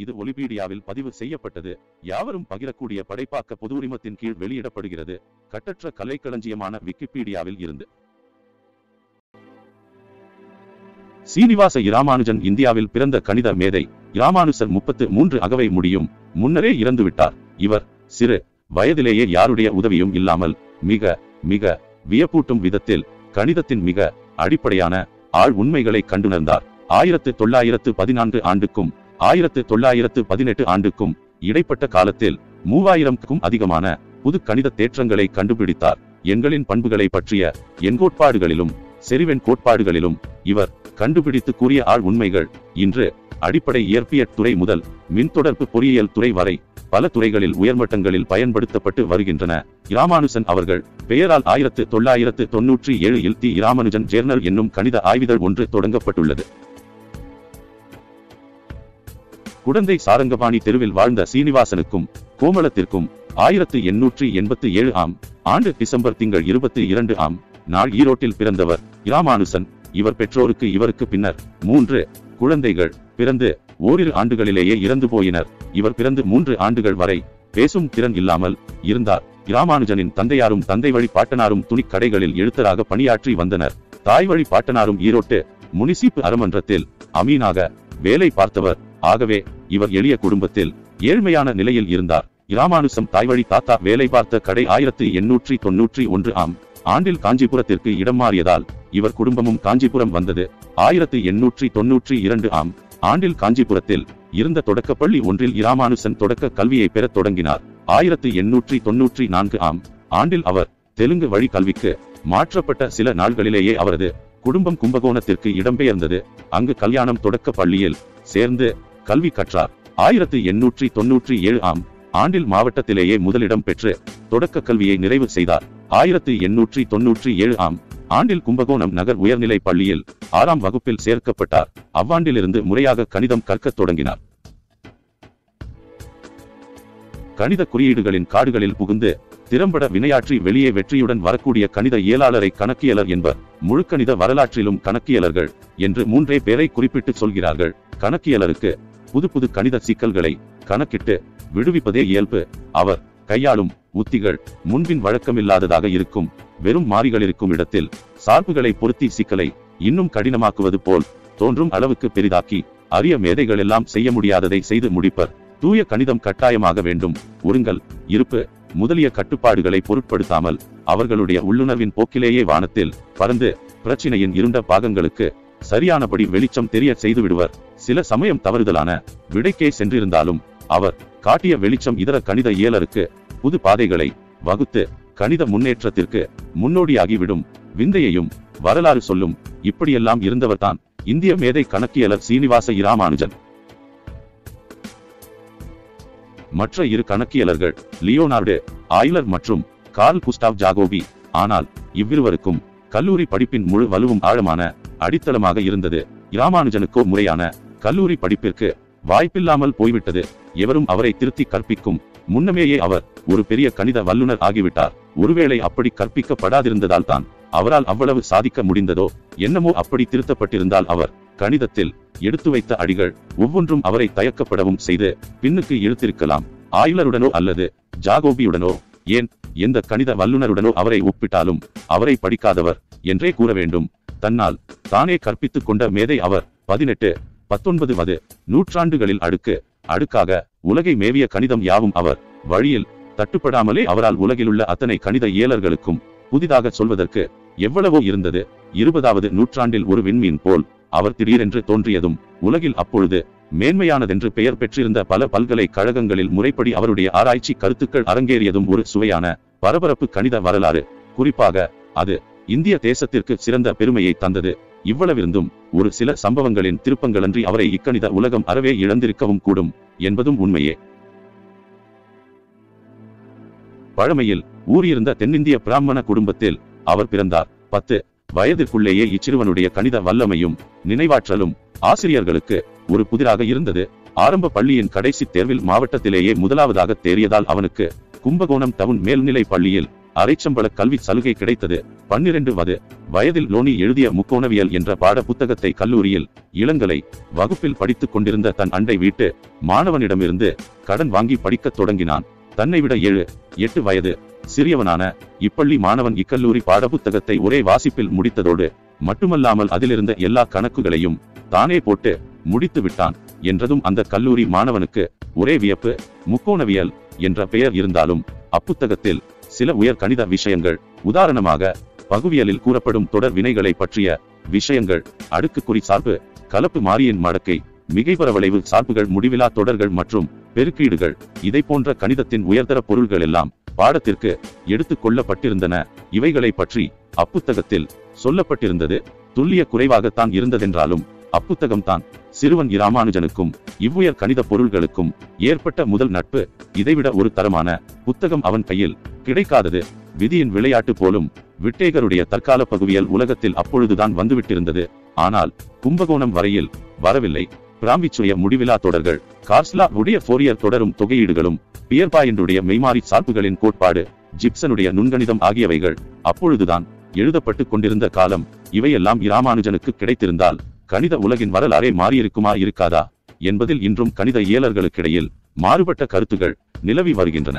இது ஒலிபீடியாவில் பதிவு செய்யப்பட்டது யாவரும் பகிரக்கூடிய படைப்பாக்க பொது உரிமத்தின் கீழ் வெளியிடப்படுகிறது கட்டற்ற கலைக்களஞ்சியமான விக்கிபீடியாவில் இருந்து சீனிவாச இராமானுஜன் இந்தியாவில் பிறந்த கணித மேதை இராமானுசர் முப்பத்து மூன்று அகவை முடியும் முன்னரே இறந்து விட்டார் இவர் சிறு வயதிலேயே யாருடைய உதவியும் இல்லாமல் மிக மிக வியப்பூட்டும் விதத்தில் கணிதத்தின் மிக அடிப்படையான ஆள் உண்மைகளை கண்டுணர்ந்தார் ஆயிரத்து தொள்ளாயிரத்து பதினான்கு ஆண்டுக்கும் ஆயிரத்து தொள்ளாயிரத்து பதினெட்டு ஆண்டுக்கும் இடைப்பட்ட காலத்தில் மூவாயிரம்க்கும் அதிகமான புது கணித தேற்றங்களை கண்டுபிடித்தார் எண்களின் பண்புகளை பற்றிய எண்கோட்பாடுகளிலும் செறிவெண் கோட்பாடுகளிலும் இவர் கண்டுபிடித்து கூறிய ஆள் உண்மைகள் இன்று அடிப்படை இயற்பியற் துறை முதல் மின்தொடர்பு பொறியியல் துறை வரை பல துறைகளில் உயர்மட்டங்களில் பயன்படுத்தப்பட்டு வருகின்றன இராமானுஜன் அவர்கள் பெயரால் ஆயிரத்து தொள்ளாயிரத்து தொன்னூற்றி ஏழில் தி இராமானுஜன் ஜேர்னல் என்னும் கணித ஆய்விதழ் ஒன்று தொடங்கப்பட்டுள்ளது குடந்தை சாரங்கபாணி தெருவில் வாழ்ந்த சீனிவாசனுக்கும் கோமளத்திற்கும் ஆயிரத்து எண்ணூற்றி எண்பத்தி ஏழு ஆம் ஆண்டு டிசம்பர் திங்கள் இருபத்தி இரண்டு ஆம் நாள் ஈரோட்டில் பிறந்தவர் இராமானுசன் இவர் பெற்றோருக்கு இவருக்கு பின்னர் மூன்று குழந்தைகள் பிறந்து ஓரிரு ஆண்டுகளிலேயே இறந்து போயினர் இவர் பிறந்து மூன்று ஆண்டுகள் வரை பேசும் திறன் இல்லாமல் இருந்தார் இராமானுஜனின் தந்தையாரும் தந்தை வழி பாட்டனாரும் துணிக் கடைகளில் எழுத்தராக பணியாற்றி வந்தனர் தாய் வழி பாட்டனாரும் ஈரோட்டு முனிசிப்பு அறமன்றத்தில் அமீனாக வேலை பார்த்தவர் ஆகவே இவர் எளிய குடும்பத்தில் ஏழ்மையான நிலையில் இருந்தார் இராமானுசம் தாய்வழி தாத்தா வேலை பார்த்த கடை ஆயிரத்து எண்ணூற்றி தொன்னூற்றி ஒன்று ஆம் ஆண்டில் காஞ்சிபுரத்திற்கு இடம் மாறியதால் இவர் குடும்பமும் காஞ்சிபுரம் வந்தது ஆயிரத்து எண்ணூற்றி தொன்னூற்றி இரண்டு ஆம் ஆண்டில் காஞ்சிபுரத்தில் இருந்த தொடக்கப்பள்ளி ஒன்றில் இராமானுசன் தொடக்க கல்வியை பெறத் தொடங்கினார் ஆயிரத்து எண்ணூற்றி தொன்னூற்றி நான்கு ஆம் ஆண்டில் அவர் தெலுங்கு வழி கல்விக்கு மாற்றப்பட்ட சில நாள்களிலேயே அவரது குடும்பம் கும்பகோணத்திற்கு இடம்பெயர்ந்தது அங்கு கல்யாணம் தொடக்க பள்ளியில் சேர்ந்து கல்வி கற்றார் ஆயிரத்து எண்ணூற்றி தொன்னூற்றி ஏழு ஆம் ஆண்டில் மாவட்டத்திலேயே முதலிடம் பெற்று தொடக்க கல்வியை நிறைவு செய்தார் ஆயிரத்து எண்ணூற்றி தொன்னூற்றி ஏழு ஆம் ஆண்டில் கும்பகோணம் நகர் உயர்நிலை பள்ளியில் ஆறாம் வகுப்பில் சேர்க்கப்பட்டார் அவ்வாண்டிலிருந்து முறையாக கணிதம் கற்கத் தொடங்கினார் கணித குறியீடுகளின் காடுகளில் புகுந்து திறம்பட வினையாற்றி வெளியே வெற்றியுடன் வரக்கூடிய கணித இயலாளரை கணக்கியலர் என்பர் முழுக்கணித வரலாற்றிலும் கணக்கியலர்கள் என்று மூன்றே பேரை குறிப்பிட்டு சொல்கிறார்கள் கணக்கியலருக்கு புது புது கணித சிக்கல்களை கணக்கிட்டு விடுவிப்பதே இயல்பு அவர் கையாளும் உத்திகள் முன்பின் வழக்கமில்லாததாக இருக்கும் வெறும் மாறிகள் இருக்கும் இடத்தில் சார்புகளை பொருத்தி சிக்கலை இன்னும் கடினமாக்குவது போல் தோன்றும் அளவுக்கு பெரிதாக்கி அரிய மேதைகள் எல்லாம் செய்ய முடியாததை செய்து முடிப்பர் தூய கணிதம் கட்டாயமாக வேண்டும் ஒருங்கல் இருப்பு முதலிய கட்டுப்பாடுகளை பொருட்படுத்தாமல் அவர்களுடைய உள்ளுணர்வின் போக்கிலேயே வானத்தில் பறந்து பிரச்சினையின் இருண்ட பாகங்களுக்கு சரியானபடி வெளிச்சம் தெரிய செய்து விடுவர் சில சமயம் தவறுதலான விடைக்கே சென்றிருந்தாலும் அவர் காட்டிய வெளிச்சம் இதர கணித இயலருக்கு புது பாதைகளை வகுத்து கணித முன்னேற்றத்திற்கு முன்னோடியாகிவிடும் விந்தையையும் வரலாறு சொல்லும் இப்படியெல்லாம் இருந்தவர்தான் இந்திய மேதை கணக்கியலர் சீனிவாச இராமானுஜன் மற்ற இரு கணக்கியலர்கள் லியோனார்டு ஆய்லர் மற்றும் கார்ல் குஸ்டாவ் ஜாகோபி ஆனால் இவ்விருவருக்கும் கல்லூரி படிப்பின் முழு வலுவும் ஆழமான அடித்தளமாக இருந்தது இராமானுஜனுக்கோ முறையான கல்லூரி படிப்பிற்கு வாய்ப்பில்லாமல் போய்விட்டது எவரும் அவரை திருத்தி கற்பிக்கும் முன்னமேயே அவர் ஒரு பெரிய கணித வல்லுனர் ஆகிவிட்டார் ஒருவேளை அப்படி கற்பிக்கப்படாதிருந்ததால் தான் அவரால் அவ்வளவு சாதிக்க முடிந்ததோ என்னமோ அப்படி திருத்தப்பட்டிருந்தால் அவர் கணிதத்தில் எடுத்து வைத்த அடிகள் ஒவ்வொன்றும் அவரை தயக்கப்படவும் செய்து பின்னுக்கு இழுத்திருக்கலாம் ஆயுளருடனோ அல்லது ஜாகோபியுடனோ ஏன் எந்த கணித வல்லுனருடனோ அவரை ஒப்பிட்டாலும் அவரை படிக்காதவர் என்றே கூற வேண்டும் தன்னால் தானே கற்பித்துக் கொண்ட மேதை அவர் பதினெட்டு பத்தொன்பது வது நூற்றாண்டுகளில் அடுக்கு அடுக்காக உலகை மேவிய கணிதம் யாவும் அவர் வழியில் தட்டுப்படாமலே அவரால் உலகிலுள்ள அத்தனை கணித இயலர்களுக்கும் புதிதாக சொல்வதற்கு எவ்வளவோ இருந்தது இருபதாவது நூற்றாண்டில் ஒரு விண்மீன் போல் அவர் திடீரென்று தோன்றியதும் உலகில் அப்பொழுது மேன்மையானதென்று பெயர் பெற்றிருந்த பல பல்கலைக்கழகங்களில் முறைப்படி அவருடைய ஆராய்ச்சி கருத்துக்கள் அரங்கேறியதும் ஒரு சுவையான பரபரப்பு கணித வரலாறு குறிப்பாக அது இந்திய தேசத்திற்கு சிறந்த பெருமையை தந்தது இவ்வளவிருந்தும் ஒரு சில சம்பவங்களின் திருப்பங்களன்றி அவரை இக்கணித உலகம் அறவே இழந்திருக்கவும் கூடும் என்பதும் உண்மையே பழமையில் ஊறியிருந்த தென்னிந்திய பிராமண குடும்பத்தில் அவர் பிறந்தார் பத்து வயதிற்குள்ளேயே இச்சிறுவனுடைய கணித வல்லமையும் நினைவாற்றலும் ஆசிரியர்களுக்கு ஒரு புதிராக இருந்தது ஆரம்ப பள்ளியின் கடைசி தேர்வில் மாவட்டத்திலேயே முதலாவதாக தேறியதால் அவனுக்கு கும்பகோணம் டவுன் மேல்நிலை பள்ளியில் அரைச்சம்பள கல்வி சலுகை கிடைத்தது பன்னிரண்டு வது வயதில் லோனி எழுதிய முக்கோணவியல் என்ற பாட புத்தகத்தை கல்லூரியில் இளங்கலை வகுப்பில் படித்துக் கொண்டிருந்த தன் அண்டை வீட்டு மாணவனிடமிருந்து கடன் வாங்கி படிக்கத் தொடங்கினான் தன்னை விட ஏழு எட்டு வயது சிறியவனான இப்பள்ளி மாணவன் இக்கல்லூரி பாடப்புத்தகத்தை ஒரே வாசிப்பில் முடித்ததோடு மட்டுமல்லாமல் அதிலிருந்த எல்லா கணக்குகளையும் தானே போட்டு முடித்து விட்டான் என்றதும் அந்த கல்லூரி மாணவனுக்கு ஒரே வியப்பு முக்கோணவியல் என்ற பெயர் இருந்தாலும் அப்புத்தகத்தில் சில உயர் கணித விஷயங்கள் உதாரணமாக பகுவியலில் கூறப்படும் தொடர் வினைகளை பற்றிய விஷயங்கள் அடுக்குக்குறி சார்பு கலப்பு மாறியின் மடக்கை மிகைபரவளைவு சார்புகள் முடிவிலா தொடர்கள் மற்றும் பெருக்கீடுகள் இதை போன்ற கணிதத்தின் உயர்தர பொருள்கள் எல்லாம் பாடத்திற்கு எடுத்துக் கொள்ளப்பட்டிருந்தன இவைகளை பற்றி அப்புத்தகத்தில் சொல்லப்பட்டிருந்தது துல்லிய குறைவாகத்தான் இருந்ததென்றாலும் அப்புத்தகம்தான் சிறுவன் இராமானுஜனுக்கும் இவ்வுயர் கணித பொருள்களுக்கும் ஏற்பட்ட முதல் நட்பு இதைவிட ஒரு தரமான புத்தகம் அவன் கையில் கிடைக்காதது விதியின் விளையாட்டு போலும் விட்டேகருடைய தற்கால பகுவியல் உலகத்தில் அப்பொழுதுதான் வந்துவிட்டிருந்தது ஆனால் கும்பகோணம் வரையில் வரவில்லை பிராம்பிச்சுய முடிவிலா தொடர்கள் கார்ஸ்லா உடைய ஃபோரியர் தொடரும் தொகையீடுகளும் பியர்பாயின்டுடைய மெய்மாறி சார்புகளின் கோட்பாடு ஜிப்சனுடைய நுண்கணிதம் ஆகியவைகள் அப்பொழுதுதான் எழுதப்பட்டு கொண்டிருந்த காலம் இவையெல்லாம் இராமானுஜனுக்கு கிடைத்திருந்தால் கணித உலகின் வரலாறே மாறியிருக்குமா இருக்காதா என்பதில் இன்றும் கணித இயலர்களுக்கிடையில் மாறுபட்ட கருத்துகள் நிலவி வருகின்றன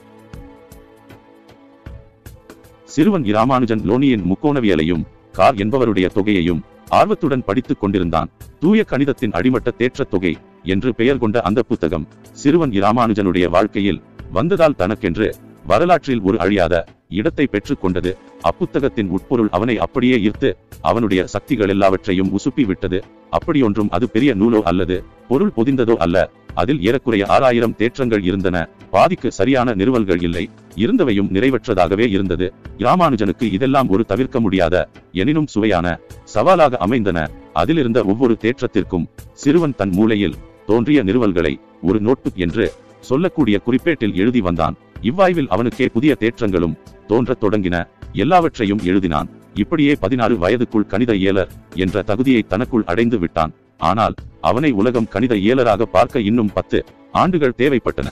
சிறுவன் இராமானுஜன் லோனியின் முக்கோணவியலையும் கார் என்பவருடைய தொகையையும் ஆர்வத்துடன் படித்துக் கொண்டிருந்தான் தூய கணிதத்தின் அடிமட்ட தேற்றத் தொகை என்று பெயர் கொண்ட அந்த புத்தகம் சிறுவன் இராமானுஜனுடைய வாழ்க்கையில் வந்ததால் தனக்கென்று வரலாற்றில் ஒரு அழியாத இடத்தை பெற்றுக் கொண்டது அப்புத்தகத்தின் உட்பொருள் அவனை அப்படியே ஈர்த்து அவனுடைய சக்திகள் எல்லாவற்றையும் உசுப்பி விட்டது அப்படியொன்றும் அது பெரிய நூலோ அல்லது பொருள் பொதிந்ததோ அல்ல அதில் ஏறக்குறைய ஆறாயிரம் தேற்றங்கள் இருந்தன பாதிக்கு சரியான நிறுவல்கள் இல்லை இருந்தவையும் நிறைவற்றதாகவே இருந்தது இராமானுஜனுக்கு இதெல்லாம் ஒரு தவிர்க்க முடியாத எனினும் சுவையான சவாலாக அமைந்தன அதிலிருந்த ஒவ்வொரு தேற்றத்திற்கும் சிறுவன் தன் மூளையில் தோன்றிய நிறுவல்களை ஒரு நோட்புக் என்று சொல்லக்கூடிய குறிப்பேட்டில் எழுதி வந்தான் இவ்வாய்வில் அவனுக்கே புதிய தேற்றங்களும் தோன்றத் தொடங்கின எல்லாவற்றையும் எழுதினான் இப்படியே பதினாறு வயதுக்குள் கணித இயலர் என்ற தகுதியை தனக்குள் அடைந்து விட்டான் ஆனால் அவனை உலகம் கணித இயலராக பார்க்க இன்னும் பத்து ஆண்டுகள் தேவைப்பட்டன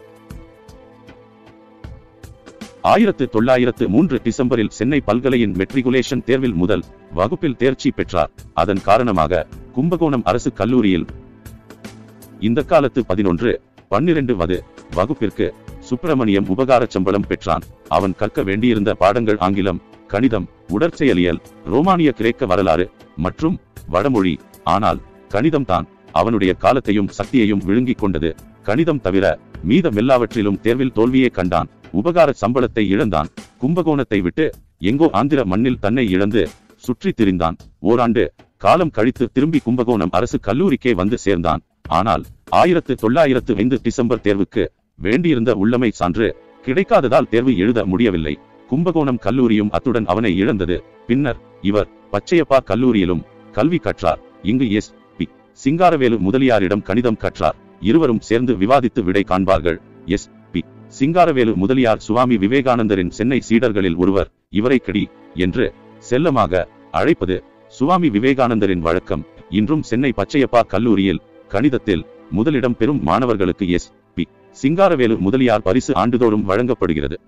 ஆயிரத்து தொள்ளாயிரத்து மூன்று டிசம்பரில் சென்னை பல்கலையின் மெட்ரிகுலேஷன் தேர்வில் முதல் வகுப்பில் தேர்ச்சி பெற்றார் அதன் காரணமாக கும்பகோணம் அரசு கல்லூரியில் இந்த காலத்து பதினொன்று பன்னிரண்டு வது வகுப்பிற்கு சுப்பிரமணியம் உபகார சம்பளம் பெற்றான் அவன் கற்க வேண்டியிருந்த பாடங்கள் ஆங்கிலம் கணிதம் உடற்செயலியல் ரோமானிய கிரேக்க வரலாறு மற்றும் வடமொழி ஆனால் கணிதம் தான் அவனுடைய காலத்தையும் சக்தியையும் விழுங்கிக் கொண்டது கணிதம் தவிர மீதமெல்லாவற்றிலும் தேர்வில் தோல்வியே கண்டான் உபகார சம்பளத்தை இழந்தான் கும்பகோணத்தை விட்டு எங்கோ ஆந்திர மண்ணில் தன்னை இழந்து சுற்றித் திரிந்தான் ஓராண்டு காலம் கழித்து திரும்பி கும்பகோணம் அரசு கல்லூரிக்கே வந்து சேர்ந்தான் ஆனால் ஆயிரத்து தொள்ளாயிரத்து ஐந்து டிசம்பர் தேர்வுக்கு வேண்டியிருந்த உள்ளமை சான்று கிடைக்காததால் தேர்வு எழுத முடியவில்லை கும்பகோணம் கல்லூரியும் அத்துடன் அவனை இழந்தது பின்னர் இவர் பச்சையப்பா கல்லூரியிலும் கல்வி கற்றார் இங்கு எஸ் பி சிங்காரவேலு முதலியாரிடம் கணிதம் கற்றார் இருவரும் சேர்ந்து விவாதித்து விடை காண்பார்கள் எஸ் பி சிங்காரவேலு முதலியார் சுவாமி விவேகானந்தரின் சென்னை சீடர்களில் ஒருவர் இவரை கடி என்று செல்லமாக அழைப்பது சுவாமி விவேகானந்தரின் வழக்கம் இன்றும் சென்னை பச்சையப்பா கல்லூரியில் கணிதத்தில் முதலிடம் பெறும் மாணவர்களுக்கு எஸ் பி சிங்காரவேலு முதலியார் பரிசு ஆண்டுதோறும் வழங்கப்படுகிறது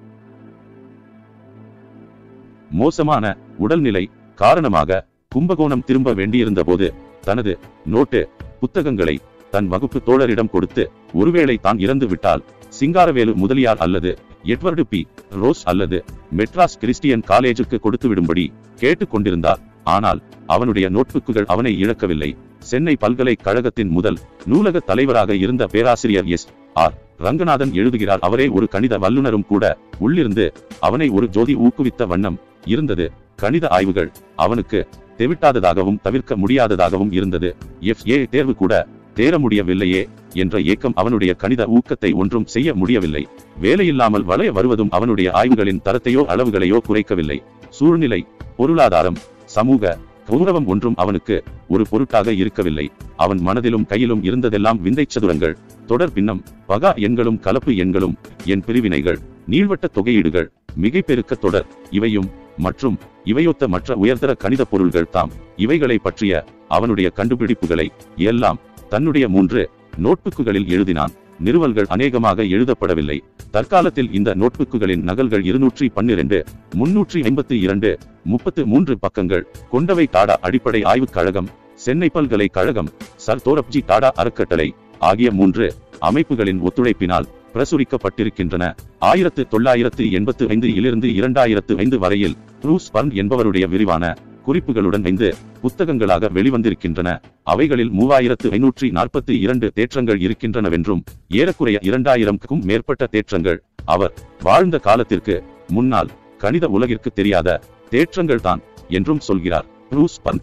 மோசமான உடல்நிலை காரணமாக கும்பகோணம் திரும்ப வேண்டியிருந்த போது தனது நோட்டு புத்தகங்களை தன் வகுப்பு தோழரிடம் கொடுத்து ஒருவேளை தான் இறந்து விட்டால் சிங்காரவேலு முதலியார் அல்லது எட்வர்டு பி ரோஸ் அல்லது மெட்ராஸ் கிறிஸ்டியன் காலேஜுக்கு கொடுத்து விடும்படி கேட்டுக் கொண்டிருந்தார் ஆனால் அவனுடைய நோட்புக்குகள் அவனை இழக்கவில்லை சென்னை பல்கலைக்கழகத்தின் முதல் நூலக தலைவராக இருந்த பேராசிரியர் எஸ் ஆர் ரங்கநாதன் எழுதுகிறார் அவரே ஒரு கணித வல்லுனரும் கூட உள்ளிருந்து அவனை ஒரு ஜோதி ஊக்குவித்த வண்ணம் இருந்தது கணித ஆய்வுகள் அவனுக்கு தெவிட்டாததாகவும் தவிர்க்க முடியாததாகவும் இருந்தது எஃப் ஏ தேர்வு கூட தேர முடியவில்லையே என்ற ஏக்கம் அவனுடைய கணித ஊக்கத்தை ஒன்றும் செய்ய முடியவில்லை வேலையில்லாமல் வளைய வருவதும் அவனுடைய ஆய்வுகளின் தரத்தையோ அளவுகளையோ குறைக்கவில்லை சூழ்நிலை பொருளாதாரம் சமூக கௌரவம் ஒன்றும் அவனுக்கு ஒரு பொருட்டாக இருக்கவில்லை அவன் மனதிலும் கையிலும் இருந்ததெல்லாம் விந்தை சதுரங்கள் தொடர் பின்னம் பகா எண்களும் கலப்பு எண்களும் என் பிரிவினைகள் நீள்வட்ட தொகையீடுகள் மிகைப்பெருக்க தொடர் இவையும் மற்றும் இவையொத்த மற்ற உயர்தர கணித பொருள்கள் தாம் இவைகளை பற்றிய அவனுடைய கண்டுபிடிப்புகளை எல்லாம் தன்னுடைய மூன்று நோட்புக்குகளில் எழுதினான் நிறுவல்கள் அநேகமாக எழுதப்படவில்லை தற்காலத்தில் இந்த நோட்புக்குகளின் நகல்கள் இருநூற்றி பன்னிரண்டு முன்னூற்றி ஐம்பத்தி இரண்டு முப்பத்து மூன்று பக்கங்கள் கொண்டவை டாடா அடிப்படை ஆய்வுக் கழகம் சென்னை பல்கலைக்கழகம் சர் தோரப்ஜி டாடா அறக்கட்டளை ஆகிய மூன்று அமைப்புகளின் ஒத்துழைப்பினால் பிரசுரிக்கப்பட்டிருக்கின்றன ஆயிரத்து தொள்ளாயிரத்து எண்பத்து ஐந்து இலிருந்து இரண்டாயிரத்து ஐந்து வரையில் ப்ரூஸ் பர்ன் என்பவருடைய விரிவான குறிப்புகளுடன் ஐந்து புத்தகங்களாக வெளிவந்திருக்கின்றன அவைகளில் மூவாயிரத்து ஐநூற்றி நாற்பத்தி இரண்டு தேற்றங்கள் இருக்கின்றனவென்றும் ஏறக்குறைய இரண்டாயிரம்க்கும் மேற்பட்ட தேற்றங்கள் அவர் வாழ்ந்த காலத்திற்கு முன்னால் கணித உலகிற்கு தெரியாத தேற்றங்கள் தான் என்றும் சொல்கிறார் ப்ரூஸ் பர்ன்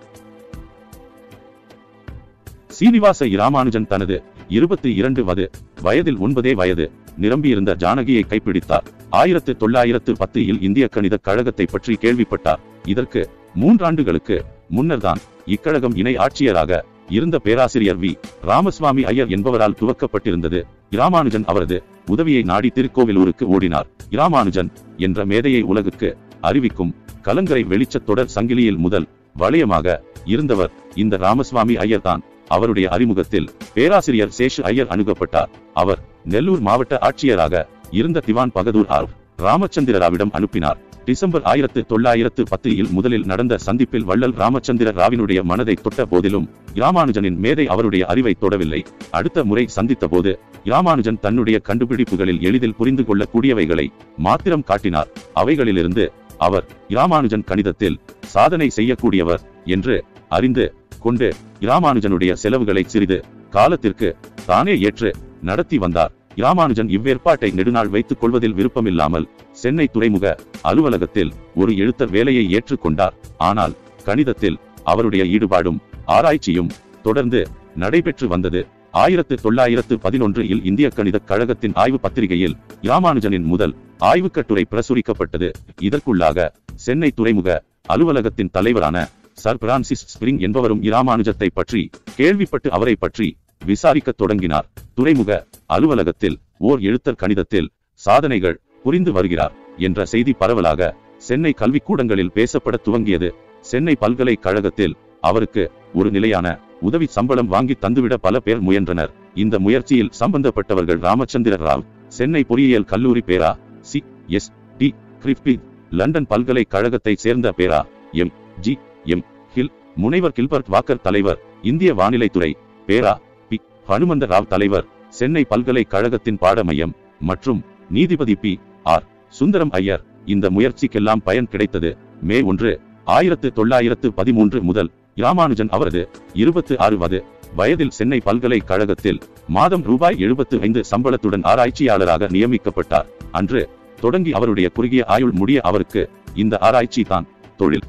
சீனிவாச இராமானுஜன் தனது இருபத்தி இரண்டு வது வயதில் ஒன்பதே வயது நிரம்பியிருந்த ஜானகியை கைப்பிடித்தார் ஆயிரத்து தொள்ளாயிரத்து பத்தில் இந்திய கணித கழகத்தை பற்றி கேள்விப்பட்டார் இதற்கு மூன்றாண்டுகளுக்கு முன்னர்தான் இக்கழகம் இணை ஆட்சியராக இருந்த பேராசிரியர் வி ராமசுவாமி ஐயர் என்பவரால் துவக்கப்பட்டிருந்தது இராமானுஜன் அவரது உதவியை நாடி திருக்கோவிலூருக்கு ஓடினார் இராமானுஜன் என்ற மேதையை உலகுக்கு அறிவிக்கும் கலங்கரை வெளிச்சத் தொடர் சங்கிலியில் முதல் வளையமாக இருந்தவர் இந்த ராமசுவாமி ஐயர் தான் அவருடைய அறிமுகத்தில் பேராசிரியர் சேஷு ஐயர் அணுகப்பட்டார் அவர் நெல்லூர் மாவட்ட ஆட்சியராக இருந்த திவான் பகதூர் ஆர் ராமச்சந்திர ராவிடம் அனுப்பினார் டிசம்பர் ஆயிரத்து தொள்ளாயிரத்து பத்தில் முதலில் நடந்த சந்திப்பில் வள்ளல் ராமச்சந்திர ராவினுடைய மனதை தொட்ட போதிலும் இராமானுஜனின் மேதை அவருடைய அறிவை தொடவில்லை அடுத்த முறை சந்தித்த போது இராமானுஜன் தன்னுடைய கண்டுபிடிப்புகளில் எளிதில் புரிந்து கொள்ளக்கூடியவைகளை மாத்திரம் காட்டினார் அவைகளிலிருந்து அவர் இராமானுஜன் கணிதத்தில் சாதனை செய்யக்கூடியவர் என்று அறிந்து கொண்டு இராமானுஜனுடைய செலவுகளை சிறிது காலத்திற்கு தானே ஏற்று நடத்தி வந்தார் இராமானுஜன் இவ்வேற்பாட்டை நெடுநாள் வைத்துக் கொள்வதில் விருப்பமில்லாமல் சென்னை துறைமுக அலுவலகத்தில் ஒரு எழுத்தர் வேலையை ஏற்றுக்கொண்டார் ஆனால் கணிதத்தில் அவருடைய ஈடுபாடும் ஆராய்ச்சியும் தொடர்ந்து நடைபெற்று வந்தது ஆயிரத்து தொள்ளாயிரத்து பதினொன்றில் இந்திய கணித கழகத்தின் ஆய்வு பத்திரிகையில் இராமானுஜனின் முதல் ஆய்வுக் கட்டுரை பிரசுரிக்கப்பட்டது இதற்குள்ளாக சென்னை துறைமுக அலுவலகத்தின் தலைவரான சர் பிரான்சிஸ் ஸ்பிரிங் என்பவரும் இராமானுஜத்தை பற்றி கேள்விப்பட்டு அவரை பற்றி விசாரிக்கத் தொடங்கினார் துறைமுக அலுவலகத்தில் ஓர் எழுத்தர் கணிதத்தில் சாதனைகள் புரிந்து வருகிறார் என்ற செய்தி பரவலாக சென்னை கல்விக்கூடங்களில் பேசப்பட துவங்கியது சென்னை பல்கலைக்கழகத்தில் அவருக்கு ஒரு நிலையான உதவி சம்பளம் வாங்கி தந்துவிட பல பேர் முயன்றனர் இந்த முயற்சியில் சம்பந்தப்பட்டவர்கள் ராமச்சந்திர ராவ் சென்னை பொறியியல் கல்லூரி பேரா C S D Griffith London பல்கலைக்கழகத்தை சேர்ந்த பேரா எம் ஜி எம் ஹில் முனைவர் கில்பர்ட் வாக்கர் தலைவர் இந்திய வானிலைத்துறை பேரா பி ஹனுமந்த ராவ் தலைவர் சென்னை பல்கலைக்கழகத்தின் பாடமையம் மற்றும் நீதிபதி பி ஆர் சுந்தரம் ஐயர் இந்த முயற்சிக்கெல்லாம் பயன் கிடைத்தது மே ஒன்று ஆயிரத்து தொள்ளாயிரத்து பதிமூன்று முதல் இராமானுஜன் அவரது இருபத்து ஆறுவது வயதில் சென்னை பல்கலைக்கழகத்தில் மாதம் ரூபாய் எழுபத்து ஐந்து சம்பளத்துடன் ஆராய்ச்சியாளராக நியமிக்கப்பட்டார் அன்று தொடங்கி அவருடைய குறுகிய ஆயுள் முடிய அவருக்கு இந்த ஆராய்ச்சி தான் தொழில்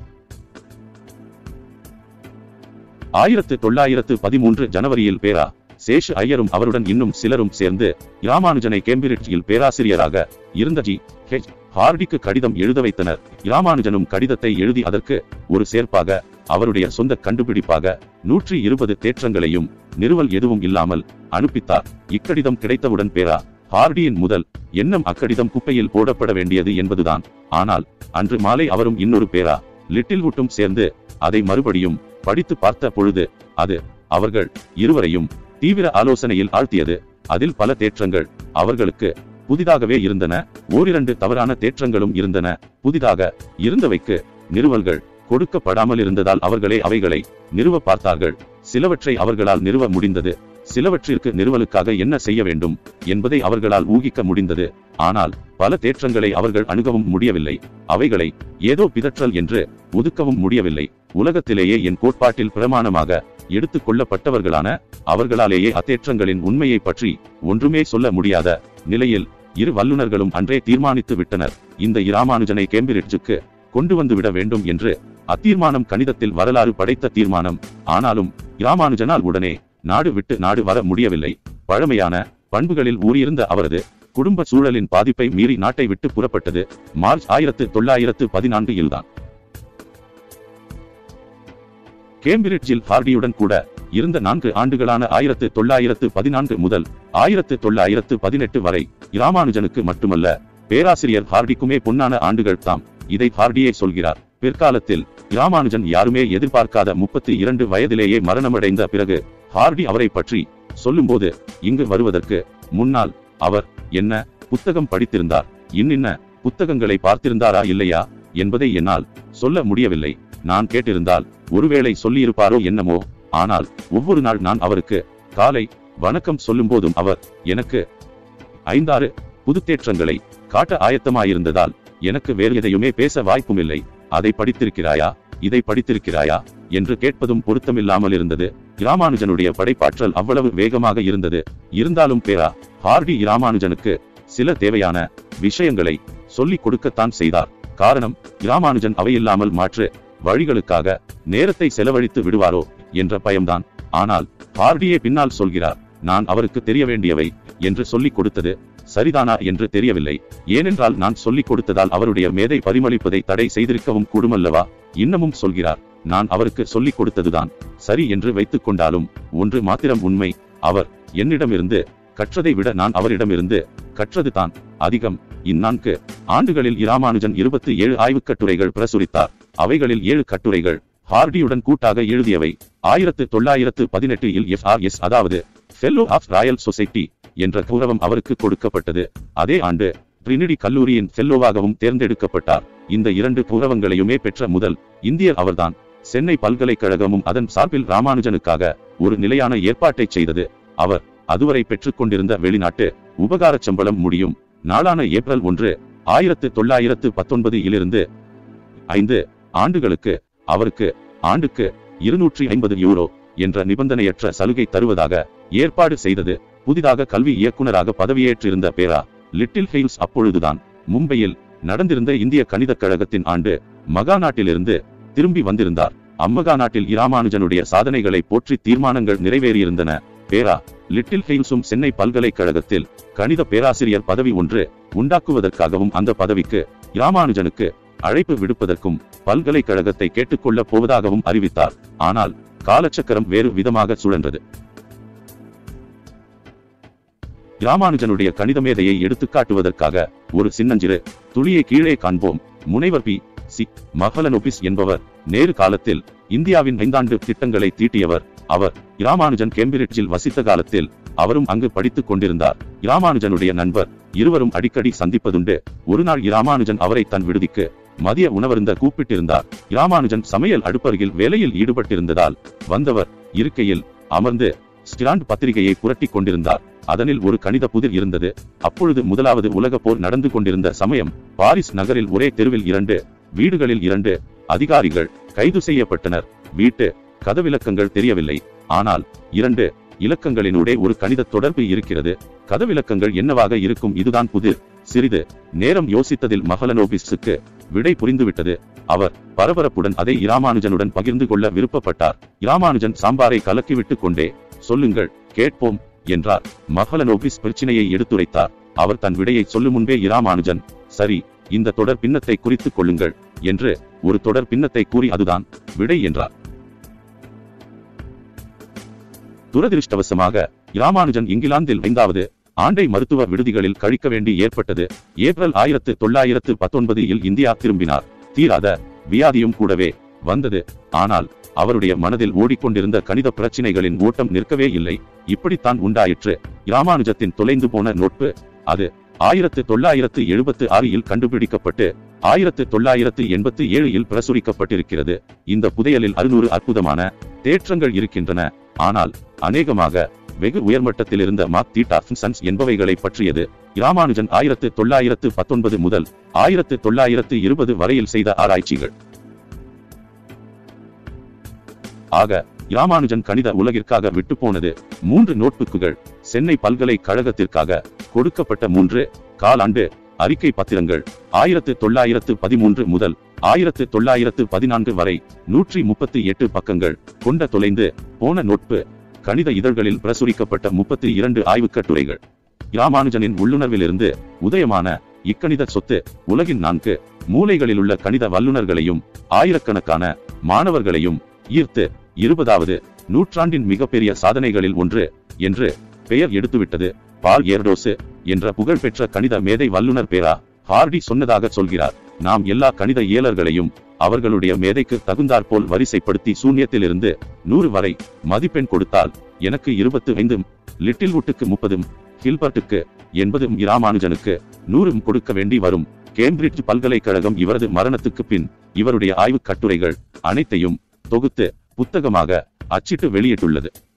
ஆயிரத்து தொள்ளாயிரத்து பதிமூன்று ஜனவரியில் பேரா சேஷ் ஐயரும் அவருடன் இன்னும் சிலரும் சேர்ந்து இராமானுஜனை கேம்பிரிட்ஜில் பேராசிரியராக இருந்த ஜி ஹெச் ஹார்டிக்கு கடிதம் எழுத வைத்தனர் இராமானுஜனும் கடிதத்தை எழுதி அதற்கு ஒரு சேர்ப்பாக அவருடைய சொந்த கண்டுபிடிப்பாக நூற்றி இருபது தேற்றங்களையும் நிறுவல் எதுவும் இல்லாமல் அனுப்பித்தார் இக்கடிதம் கிடைத்தவுடன் பேரா ஹார்டியின் முதல் எண்ணம் அக்கடிதம் குப்பையில் போடப்பட வேண்டியது என்பதுதான் ஆனால் அன்று மாலை அவரும் இன்னொரு பேரா லிட்டில் வுட்டும் சேர்ந்து அதை மறுபடியும் படித்து பார்த்த பொழுது அது அவர்கள் இருவரையும் தீவிர ஆலோசனையில் ஆழ்த்தியது அதில் பல தேற்றங்கள் அவர்களுக்கு புதிதாகவே இருந்தன ஓரிரண்டு தவறான தேற்றங்களும் இருந்தன புதிதாக இருந்தவைக்கு நிறுவல்கள் கொடுக்கப்படாமல் இருந்ததால் அவர்களே அவைகளை நிறுவ பார்த்தார்கள் சிலவற்றை அவர்களால் நிறுவ முடிந்தது சிலவற்றிற்கு நிறுவலுக்காக என்ன செய்ய வேண்டும் என்பதை அவர்களால் ஊகிக்க முடிந்தது ஆனால் பல தேற்றங்களை அவர்கள் அணுகவும் முடியவில்லை அவைகளை ஏதோ பிதற்றல் என்று ஒதுக்கவும் முடியவில்லை உலகத்திலேயே என் கோட்பாட்டில் பிரமாணமாக எடுத்துக் கொள்ளப்பட்டவர்களான அவர்களாலேயே அத்தேற்றங்களின் உண்மையை பற்றி ஒன்றுமே சொல்ல முடியாத நிலையில் இரு வல்லுநர்களும் அன்றே தீர்மானித்து விட்டனர் இந்த இராமானுஜனை கேம்பிரிட்ஜுக்கு கொண்டு வந்து விட வேண்டும் என்று அத்தீர்மானம் கணிதத்தில் வரலாறு படைத்த தீர்மானம் ஆனாலும் இராமானுஜனால் உடனே நாடு விட்டு நாடு வர முடியவில்லை பழமையான பண்புகளில் ஊறியிருந்த அவரது குடும்ப சூழலின் பாதிப்பை மீறி நாட்டை விட்டு புறப்பட்டது மார்ச் ஆயிரத்து தொள்ளாயிரத்து பதினான்கு இல்தான் கேம்பிரிட்ஜில் ஹார்டியுடன் கூட இருந்த நான்கு ஆண்டுகளான ஆயிரத்து தொள்ளாயிரத்து பதினான்கு முதல் ஆயிரத்து தொள்ளாயிரத்து பதினெட்டு வரை இராமானுஜனுக்கு மட்டுமல்ல பேராசிரியர் ஹார்டிக்குமே பொன்னான ஆண்டுகள் தாம் இதை ஹார்டியே சொல்கிறார் பிற்காலத்தில் இராமானுஜன் யாருமே எதிர்பார்க்காத முப்பத்தி இரண்டு வயதிலேயே மரணமடைந்த பிறகு ஹார்டி அவரை பற்றி சொல்லும்போது இங்கு வருவதற்கு முன்னால் அவர் என்ன புத்தகம் படித்திருந்தார் இன்னின்ன புத்தகங்களை பார்த்திருந்தாரா இல்லையா என்பதை என்னால் சொல்ல முடியவில்லை நான் கேட்டிருந்தால் ஒருவேளை சொல்லியிருப்பாரோ என்னமோ ஆனால் ஒவ்வொரு நாள் நான் அவருக்கு காலை வணக்கம் சொல்லும்போதும் அவர் எனக்கு ஐந்தாறு புதுத்தேற்றங்களை காட்ட ஆயத்தமாயிருந்ததால் எனக்கு வேறு எதையுமே பேச வாய்ப்புமில்லை அதை படித்திருக்கிறாயா இதை படித்திருக்கிறாயா என்று கேட்பதும் பொருத்தமில்லாமல் இருந்தது இராமானுஜனுடைய படைப்பாற்றல் அவ்வளவு வேகமாக இருந்தது இருந்தாலும் பேரா ஹார்டி இராமானுஜனுக்கு சில தேவையான விஷயங்களை சொல்லிக் கொடுக்கத்தான் செய்தார் காரணம் இராமானுஜன் அவையில்லாமல் மாற்று வழிகளுக்காக நேரத்தை செலவழித்து விடுவாரோ என்ற பயம்தான் ஆனால் ஹார்டியே பின்னால் சொல்கிறார் நான் அவருக்கு தெரிய வேண்டியவை என்று சொல்லிக் கொடுத்தது சரிதானா என்று தெரியவில்லை ஏனென்றால் நான் சொல்லிக் கொடுத்ததால் அவருடைய மேதை பரிமளிப்பதை தடை செய்திருக்கவும் கூடுமல்லவா இன்னமும் சொல்கிறார் நான் அவருக்கு சொல்லிக் கொடுத்ததுதான் சரி என்று வைத்துக் கொண்டாலும் ஒன்று மாத்திரம் உண்மை அவர் என்னிடமிருந்து கற்றதை விட நான் அவரிடமிருந்து கற்றதுதான் அதிகம் இந்நான்கு ஆண்டுகளில் இராமானுஜன் இருபத்தி ஏழு ஆய்வுக் கட்டுரைகள் பிரசுரித்தார் அவைகளில் ஏழு கட்டுரைகள் ஹார்டியுடன் கூட்டாக எழுதியவை ஆயிரத்து தொள்ளாயிரத்து பதினெட்டு இல் எஃப்ஆர்எஸ் அதாவது ஃபெல்லோ ஆஃப் ராயல் சொசைட்டி என்ற கௌரவம் அவருக்கு கொடுக்கப்பட்டது அதே ஆண்டு ட்ரினிடி கல்லூரியின் ஃபெல்லோவாகவும் தேர்ந்தெடுக்கப்பட்டார் இந்த இரண்டு கௌரவங்களையுமே பெற்ற முதல் இந்தியர் அவர்தான் சென்னை பல்கலைக்கழகமும் அதன் சார்பில் ராமானுஜனுக்காக ஒரு நிலையான ஏற்பாட்டை செய்தது அவர் அதுவரை பெற்றுக் கொண்டிருந்த வெளிநாட்டு உபகார சம்பளம் முடியும் நாளான ஏப்ரல் ஒன்று ஆயிரத்து தொள்ளாயிரத்து பத்தொன்பது இலிருந்து ஐந்து ஆண்டுகளுக்கு அவருக்கு ஆண்டுக்கு இருநூற்றி ஐம்பது யூரோ என்ற நிபந்தனையற்ற சலுகை தருவதாக ஏற்பாடு செய்தது புதிதாக கல்வி இயக்குனராக பதவியேற்றிருந்த பேரா லிட்டில் ஹெயில்ஸ் அப்பொழுதுதான் மும்பையில் நடந்திருந்த இந்திய கணிதக் கழகத்தின் ஆண்டு மகாநாட்டிலிருந்து திரும்பி வந்திருந்தார் அம்மகாநாட்டில் இராமானுஜனுடைய சாதனைகளை போற்றி தீர்மானங்கள் நிறைவேறியிருந்தன பேரா லிட்டில் ஹெயில்ஸும் சென்னை பல்கலைக்கழகத்தில் கணித பேராசிரியர் பதவி ஒன்று உண்டாக்குவதற்காகவும் அந்த பதவிக்கு இராமானுஜனுக்கு அழைப்பு விடுப்பதற்கும் பல்கலைக்கழகத்தை கேட்டுக்கொள்ளப் போவதாகவும் அறிவித்தார் ஆனால் காலச்சக்கரம் வேறு விதமாக சுழன்றது ராமானுஜனுடைய கணித மேதையை எடுத்துக்காட்டுவதற்காக ஒரு சின்னஞ்சிறு துளியை கீழே காண்போம் முனைவர் பி சி மஹலனோபிஸ் என்பவர் நேரு காலத்தில் இந்தியாவின் ஐந்தாண்டு திட்டங்களை தீட்டியவர் அவர் இராமானுஜன் கேம்பிரிட்ஜில் வசித்த காலத்தில் அவரும் அங்கு படித்துக் கொண்டிருந்தார் இராமானுஜனுடைய நண்பர் இருவரும் அடிக்கடி சந்திப்பதுண்டு ஒரு நாள் இராமானுஜன் அவரை தன் விடுதிக்கு மதிய உணவருந்த கூப்பிட்டிருந்தார் இராமானுஜன் சமையல் அடுப்பருகில் வேலையில் ஈடுபட்டிருந்ததால் வந்தவர் இருக்கையில் அமர்ந்து ஸ்டிராண்ட் பத்திரிகையை புரட்டிக் கொண்டிருந்தார் அதனில் ஒரு கணித புதிர் இருந்தது அப்பொழுது முதலாவது உலகப் போர் நடந்து கொண்டிருந்த சமயம் பாரிஸ் நகரில் ஒரே தெருவில் இரண்டு வீடுகளில் இரண்டு அதிகாரிகள் கைது செய்யப்பட்டனர் வீட்டு கதவிலக்கங்கள் தெரியவில்லை ஆனால் இரண்டு இலக்கங்களினூடே ஒரு கணித தொடர்பு இருக்கிறது கதவிலக்கங்கள் என்னவாக இருக்கும் இதுதான் புதிர் சிறிது நேரம் யோசித்ததில் மஹலனோபிஸுக்கு விடை புரிந்துவிட்டது அவர் பரபரப்புடன் அதை இராமானுஜனுடன் பகிர்ந்து கொள்ள விருப்பப்பட்டார் இராமானுஜன் சாம்பாரை கலக்கிவிட்டுக் கொண்டே சொல்லுங்கள் கேட்போம் என்றார் மஹலனோபிஸ் பிரச்சினையை எடுத்துரைத்தார் அவர் தன் விடையை சொல்லும் முன்பே இராமானுஜன் சரி இந்த தொடர் பின்னத்தை குறித்துக் கொள்ளுங்கள் என்று ஒரு தொடர் பின்னத்தை கூறி அதுதான் விடை என்றார் துரதிருஷ்டவசமாக இராமானுஜன் இங்கிலாந்தில் ஐந்தாவது ஆண்டை மருத்துவ விடுதிகளில் கழிக்க வேண்டி ஏற்பட்டது ஏப்ரல் ஆயிரத்து தொள்ளாயிரத்து பத்தொன்பது இல் இந்தியா திரும்பினார் தீராத வியாதியும் கூடவே வந்தது ஆனால் அவருடைய மனதில் ஓடிக்கொண்டிருந்த கணித பிரச்சினைகளின் ஓட்டம் நிற்கவே இல்லை இப்படித்தான் உண்டாயிற்று இராமானுஜத்தின் தொலைந்து போன நோட்பு அது ஆயிரத்து தொள்ளாயிரத்து எழுபத்து ஆறில் கண்டுபிடிக்கப்பட்டு ஆயிரத்து தொள்ளாயிரத்து எண்பத்து ஏழில் பிரசுரிக்கப்பட்டிருக்கிறது இந்த புதையலில் அறுநூறு அற்புதமான தேற்றங்கள் இருக்கின்றன ஆனால் அநேகமாக வெகு உயர்மட்டத்தில் இருந்த மாக் தீட்டா சன்ஸ் என்பவைகளை பற்றியது இராமானுஜன் ஆயிரத்து தொள்ளாயிரத்து பத்தொன்பது முதல் ஆயிரத்து தொள்ளாயிரத்து இருபது வரையில் செய்த ஆராய்ச்சிகள் ஆக இராமானுஜன் கணித உலகிற்காக விட்டு போனது மூன்று நோட்புக்குகள் சென்னை பல்கலைக்கழகத்திற்காக கொடுக்கப்பட்ட மூன்று காலாண்டு அறிக்கை பத்திரங்கள் ஆயிரத்து தொள்ளாயிரத்து பதிமூன்று முதல் ஆயிரத்து தொள்ளாயிரத்து பதினான்கு வரை நூற்றி முப்பத்தி எட்டு பக்கங்கள் கொண்ட தொலைந்து போன நோட்பு கணித இதழ்களில் பிரசுரிக்கப்பட்ட முப்பத்தி இரண்டு ஆய்வுக் கட்டுரைகள் இராமானுஜனின் உள்ளுணர்விலிருந்து உதயமான இக்கணித சொத்து உலகின் நான்கு மூலைகளில் உள்ள கணித வல்லுநர்களையும் ஆயிரக்கணக்கான மாணவர்களையும் ஈர்த்து இருபதாவது நூற்றாண்டின் மிகப்பெரிய சாதனைகளில் ஒன்று என்று பெயர் எடுத்துவிட்டது பால் ஏர்டோசு என்ற புகழ்பெற்ற கணித மேதை வல்லுனர் பேரா ஹார்டி சொன்னதாக சொல்கிறார் நாம் எல்லா கணித இயலர்களையும் அவர்களுடைய மேதைக்கு தகுந்தாற்போல் வரிசைப்படுத்தி சூன்யத்திலிருந்து நூறு வரை மதிப்பெண் கொடுத்தால் எனக்கு இருபத்து ஐந்தும் லிட்டில் வுட்டுக்கு முப்பதும் ஹில்பர்ட்டுக்கு எண்பதும் இராமானுஜனுக்கு நூறும் கொடுக்க வேண்டி வரும் கேம்பிரிட்ஜ் பல்கலைக்கழகம் இவரது மரணத்துக்கு பின் இவருடைய ஆய்வுக் கட்டுரைகள் அனைத்தையும் தொகுத்து புத்தகமாக அச்சிட்டு வெளியிட்டுள்ளது